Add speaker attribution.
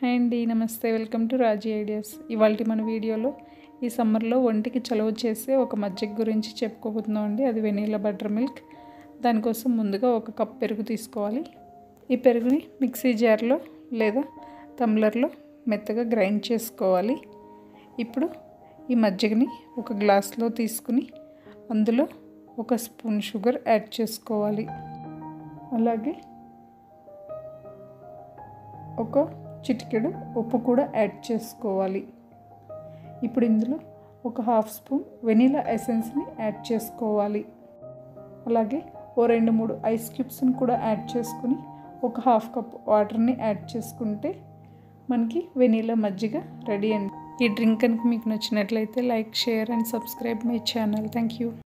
Speaker 1: hi అండి నమస్తే welcome to Raji ideas ఇవాళ మన వీడియోలో ఈ సమ్మర్లో ఒంటికి చలవ చేసే ఒక మజ్జిగ గురించి చెప్పుకోబోతున్నాం అండి అది వెనీలా బటర్ మిల్క్ దానికోసం ముందుగా ఒక కప్ పెరుగు తీసుకోవాలి ఈ పెరుగుని మిక్సీ జార్లో లేదా తమ్లర్లో మెత్తగా గ్రైండ్ చేసుకోవాలి ఇప్పుడు ఈ మజ్జిగని ఒక గ్లాస్లో తీసుకుని అందులో ఒక స్పూన్ షుగర్ యాడ్ చేసుకోవాలి అలాగే ఒక చిటికెడు ఉప్పు కూడా యాడ్ చేసుకోవాలి ఇప్పుడు ఇందులో ఒక హాఫ్ స్పూన్ వెనీలా ఎసెన్స్ని యాడ్ చేసుకోవాలి అలాగే ఓ రెండు మూడు ఐస్ క్యూబ్స్ని కూడా యాడ్ చేసుకుని ఒక హాఫ్ కప్ వాటర్ని యాడ్ చేసుకుంటే మనకి వెనీలా మజ్జిగ రెడీ అండి ఈ డ్రింక్ కనుక మీకు నచ్చినట్లయితే like share and subscribe my channel thank you